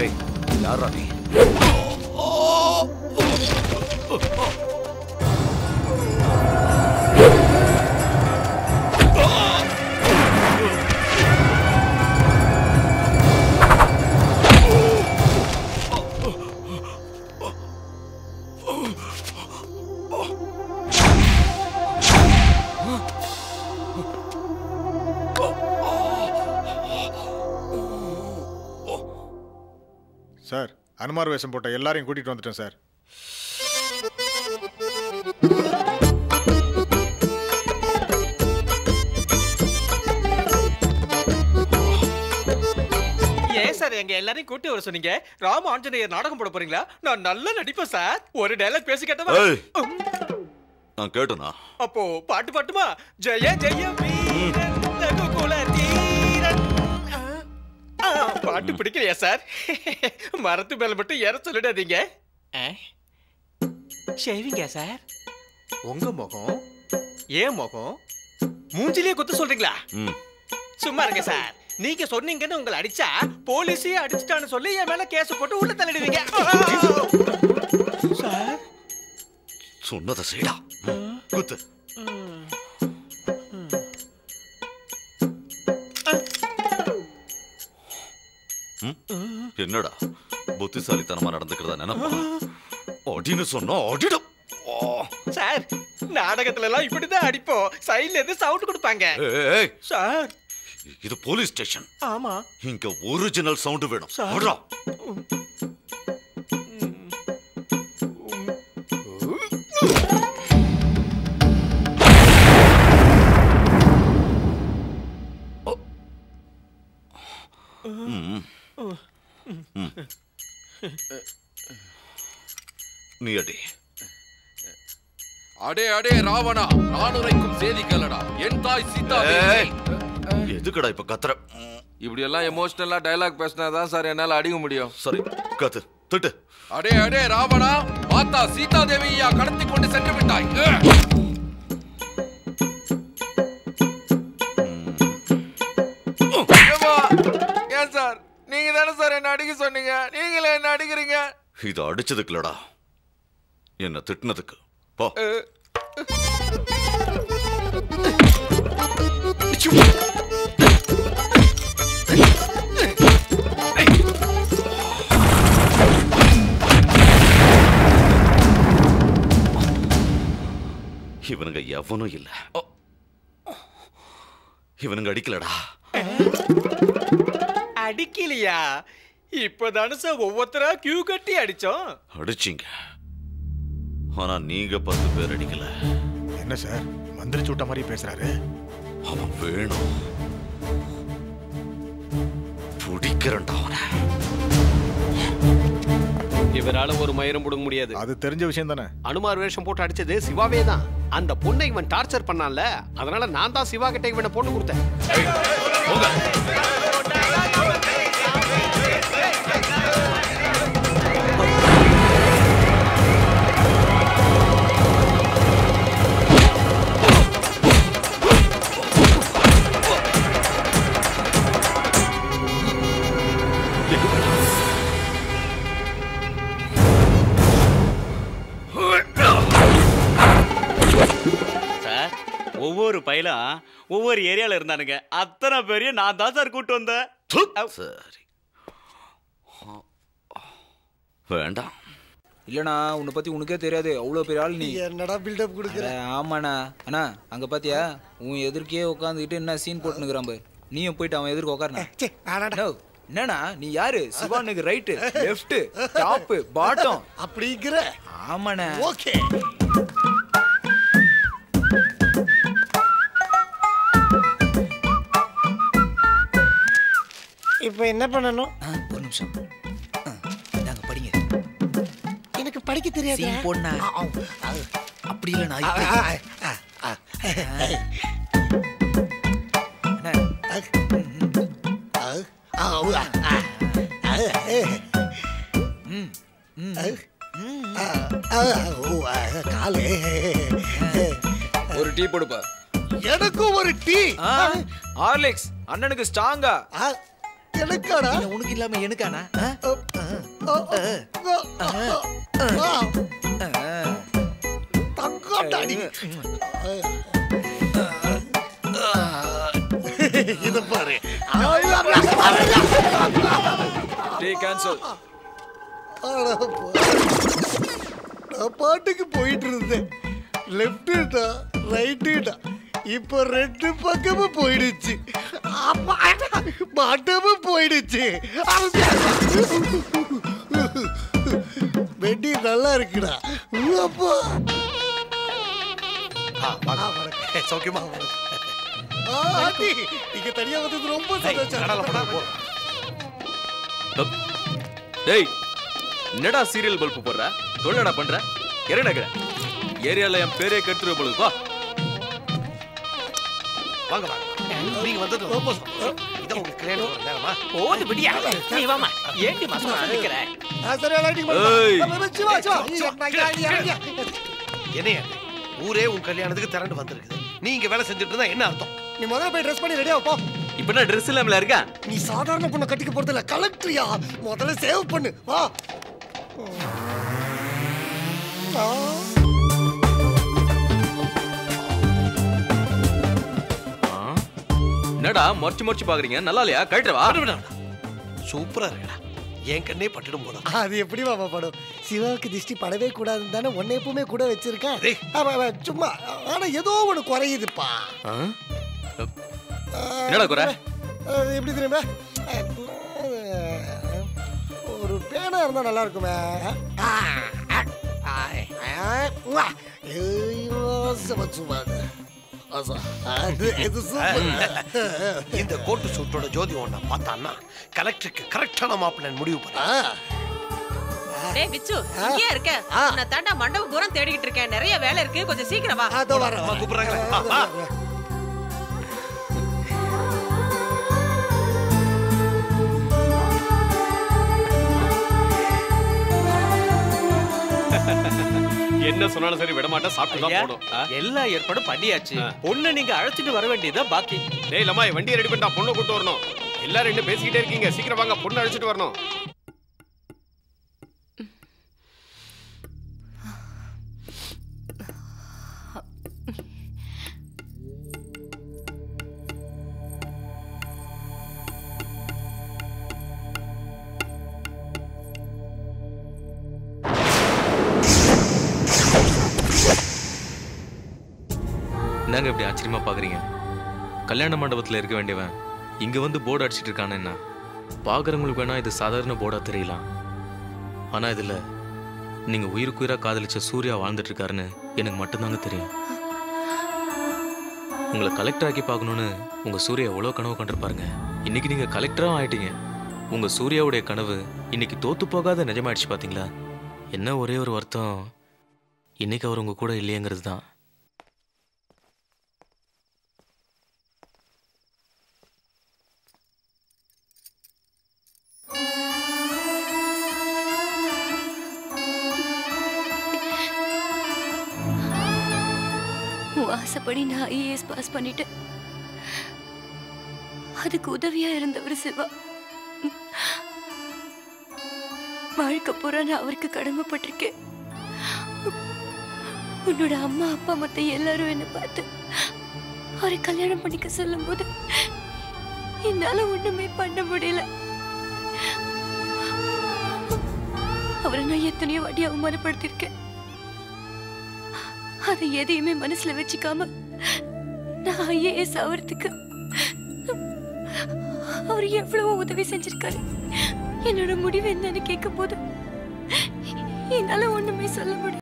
ஏய் யாரா நீ சார் அனுமார் வேஷம் போட்ட எல்லாரையும் கூட்டிட்டு வந்துட்டேன் சார் ஏன் சார் எங்க எல்லாரையும் கூட்டி வர சொன்னீங்க ராம ஆஞ்சநேயர் நாடகம் போட போறீங்களா நான் நல்லா நடிப்பேன் சார் ஒரு டைலாக் பேசி கேட்டவா ஏய் நான் கேட்டனா அப்போ பாட்டு பாட்டுமா ஜெய ஜெய வீரன் ரகுகுல தீரன் ஆ, ஆ, பாட்டு பிடிக்கலையா சார் மரத்து மேல மட்டும் ஏற சொல்லிடாதீங்க ஷேவிங்க சார் உங்க முகம் ஏன் முகம் மூஞ்சிலேயே குத்த சொல்றீங்களா ம் சும்மா இருங்க சார் நீங்க சொன்னீங்கன்னு உங்களை அடிச்சா போலீஸே அடிச்சிட்டான்னு சொல்லி என் மேல கேஸ் போட்டு உள்ள தள்ளிடுவீங்க சார் சொன்னதை செய்டா குத்து ம்? என்னடா புத்திசாலித்தனமா நடந்துக்கிறதா நினைப்பா அடின்னு சொன்னா அடிடும் ஓ. சார் நாடகத்துல எல்லாம் இப்படிதான் அடிப்போம் சைடுல இருந்து சவுண்ட் கொடுப்பாங்க ஏய், ஏய், சார் இது போலீஸ் ஸ்டேஷன் ஆமா இங்க ஒரிஜினல் சவுண்ட் வேணும் சார். அடா. ம். ம். நீ அடி அடே அடே ராவணா நான் உரைக்கும் செய்தி கேளடா என் தாய் சீதா ஏய், எதுக்குடா இப்ப கத்துற இப்படி எல்லாம் எமோஷனலா டயலாக் பேசினாதான் சார் என்னால அடிக்க முடியும் சரி கத்து திட்டு அடே அடே ராவணா மாதா சீதா தேவியா கடத்தி கொண்டு சென்று விட்டாய் ஏ! ஏம்மா, ஏன் சார் நீங்க தானே சார் என்ன அடிக்க சொன்னீங்க நீங்களே என்ன அடிக்கிறீங்க இது அடிச்சதுக்குலடா என்ன திட்டினதுக்கு போ இவனுங்க எவனும் இல்ல ஓ. இவனுங்க அடிக்கலடா அடிக்கலையா இப்பதானே சார் ஒவ்வொருத்தரா கியூ கட்டி அடிச்சோம் அடிச்சிங்க ஆனா நீங்க பத்து பேர் அடிக்கல என்ன சார் மந்திரிச்சு விட்ட மாதிரி பேசுறாரு அவன் வேணும் பிடிக்கிறண்டா அவனை இவரால ஒரு மயிரும் புடுங்க முடியாது அது தெரிஞ்ச விஷயம் தானே அனுமார் வேஷம் போட்டு அடிச்சது சிவாவே தான் அந்த பொண்ணை இவன் டார்ச்சர் பண்ணான்ல அதனால நான் தான் சிவா கிட்ட இவனை போட்டு கொடுத்தேன் சார் ஒவ்வொரு பையலும் ஒவ்வொரு ஏரியால இருந்தானுங்க அத்தனை பேரையும் நான் தான் சார் கூட்டு வந்தேன் சரி வேண்டாம் இல்லண்ணா உன்னை பத்தி உனக்கே தெரியாது அவ்வளோ பெரிய ஆள் நீ என்னடா பில்டப் கொடுக்குற அட, ஆமாண்ணா அண்ணா அங்க பாத்தியா உன் எதிர்க்கே உட்காந்துக்கிட்டு என்ன சீன் போட்டுனுக்குறான் பாரு நீயும் போயிட்டு அவன் எதிர்க்க உட்காருண்ணா ச்சே, ஆடாடா. No, என்னண்ணா நீ யாரு சிவானுக்கு ரைட்டு லெஃப்ட் டாப் பாட்டம் அப்படிங்கிற ஆமாண்ணா ஓகே இப்போ என்ன பண்ணணும் ஆ, ஒரு நிமிஷம் ஆ, இந்தாங்க படிங்க எனக்கு படிக்க தெரியாது சீன் போடுண்ணா. அப்படி இல்லைண்ணா இப்படி. அண்ணா, ம், ம். காலு ஒரு டீ போடுப்பா எனக்கும் ஒரு டீ ஆ, ஹார்லிக்ஸ் அண்ணனுக்கு ஸ்ட்ராங்கா எனக்காடா உனக்கு இல்லாம எனக்காண்ணா ஆ? தங்கோட்டாடி இத பாரு டே கேன்சல் அட போ. நான் பாட்டுக்கு போயிட்டு இருந்தேன் லெஃப்ட்டுடா ரைட்டுடா இப்போ ரெண்டு பக்கமும் போயிடுச்சு அப்பா, மாட்டமும் போயிடுச்சு வெட்டி நல்லா இருக்குடா அப்பா சௌக்கியமா ஆ, ஆண்டி, நீங்க தனியா வந்தது ரொம்ப சந்தோஷம் டேய் என்னடா சீரியல் பல்பு போடுற தொழிலடா பண்ற இறநகர ஏரியால என் பேரே கெடுத்துருவ பொழுது வா வாங்க வாங்க நீங்க வந்தது ரொம்ப சந்தோஷம். இதான் உங்களுக்கு கல்யாணம் ஒரு நேரமா போது விடியா நீ வாமா ஏண்டி மாசமா நிக்கிற ஆ, சரி, lighting ஏய். பண்ணுங்க. சிவா, சிவா, சிவா, ஐயா, ஐயா, ஐயா. என்னைய ஊரே உன் கல்யாணத்துக்கு திரண்டு வந்திருக்குது நீங்க வேலை செஞ்சுட்டு இருந்தா என்ன அர்த்தம் நீ முதல்ல போய் ட்ரெஸ் பண்ணி ரெடியா போ இப்ப என்ன ட்ரெஸ் இல்லாமல இருக்கா நீ சாதாரண பொண்ணை கட்டிக்க போறது இல்ல கலெக்டரியா முதல்ல சேவ் பண்ணு வா ஆ. ஆ? என்னடா மொறச்சு மொறச்சு பாக்குறீங்க நல்லா இல்லையா கழட்டுவா சூப்பரா இருக்குடா என் கண்ணே பட்டுடும் போல அது எப்படி மாமா படம் சிவாவுக்கு திஷ்டி படவே கூடாதுன்னு தானே உன்னை எப்பவுமே கூட வச்சிருக்கேன் டேய். ஆமா, ஆமா, சும்மா ஆனா ஏதோ ஒண்ணு குறையுதுப்பா ஆ? ஆ, என்னடா குறை? அது எப்படி தெரியுமா ஒரு பேனா இருந்தா நல்லா இருக்குமே ஆ, ஆ, ஆ, ஆ, உவா. ஐயோ, சும்மா, சும்மா. ஆசா. அது இது சூப்பர். இந்த கோட்டு சூட்டோட ஜோதி ஒண்ண பார்த்தான்னா கலெக்டருக்கு கரெக்டான மாப்பிள்ளை முடிவு பண்ண ஆ, டேய் பிச்சு இங்கே இருக்க ஆ. நான் தாண்டா மண்டபம் பூரா தேடிக்கிட்டு இருக்கேன் நிறைய வேலை இருக்கு கொஞ்சம் சீக்கிரம் வா அதோ வரேன், அம்மா வரேன். கூப்பிடுறாங்களே. வா, வா. என்ன சொன்னாலும் சரி விட மாட்டேன் சாப்பிட்டு தான் ஐயா, போடும் ஆ? எல்லா ஏற்பாடும் பண்ணியாச்சு பொண்ணு நீங்க அழைச்சிட்டு வர வேண்டியதா பாக்கி டேய் லம்மாய் வண்டியை ரெடி பண்ணிட்டா பொண்ணை கூட்டு வரணும் எல்லாரும் என்ன பேசிக்கிட்டே இருக்கீங்க சீக்கிரம் வாங்க பொண்ணு அழைச்சிட்டு வரணும் என்னங்க இப்படி ஆச்சரியமா பாக்குறீங்க கல்யாண மண்டபத்துல இருக்க வேண்டியவன் இங்க வந்து போர்டு அடிச்சிட்டு இருக்கானே என்ன பாக்குறவங்களுக்கு வேணா இது சாதாரண போர்டா தெரியலாம் ஆனா இதுல நீங்க உயிருக்குயிரா காதலிச்ச சூர்யா வாழ்ந்துட்டு இருக்காருன்னு எனக்கு மட்டும்தாங்க தெரியும் உங்களை கலெக்டர் ஆக்கி பார்க்கணும்னு உங்க சூர்யா எவ்வளோ கனவு கண்டிருப்பாருங்க இன்னைக்கு நீங்க கலெக்டரா ஆயிட்டீங்க உங்க சூர்யாவுடைய கனவு இன்னைக்கு தோத்து போகாத நிஜமாயிடுச்சு பாத்தீங்களா என்ன ஒரே ஒரு வருத்தம் இன்னைக்கு அவர் உங்க கூட இல்லையங்கிறது தான் உன் ஆசைப்படி நான் ஐஏஎஸ் பாஸ் பண்ணிட்டேன் அதுக்கு உதவியா இருந்தவர் சிவா வாழ்க்கை பூரா நான் அவருக்கு கடமைப்பட்டிருக்கேன் உன்னோட அம்மா அப்பா மத்த எல்லாரும் என்ன பார்த்து அவரை கல்யாணம் பண்ணிக்க சொல்லும்போது என்னால ஒண்ணுமே பண்ண முடியல அவரை நான் எத்தனையோ வாட்டி அவமானப்படுத்திருக்கேன் அதை எதையுமே மனசுல வச்சுக்காம நான் ஐஏஎஸ் ஆவறதுக்கு அவர் எவ்வளவோ உதவி செஞ்சிருக்காரு என்னோட முடிவு என்னன்னு கேட்கும் போது என்னால ஒண்ணுமே சொல்ல முடியல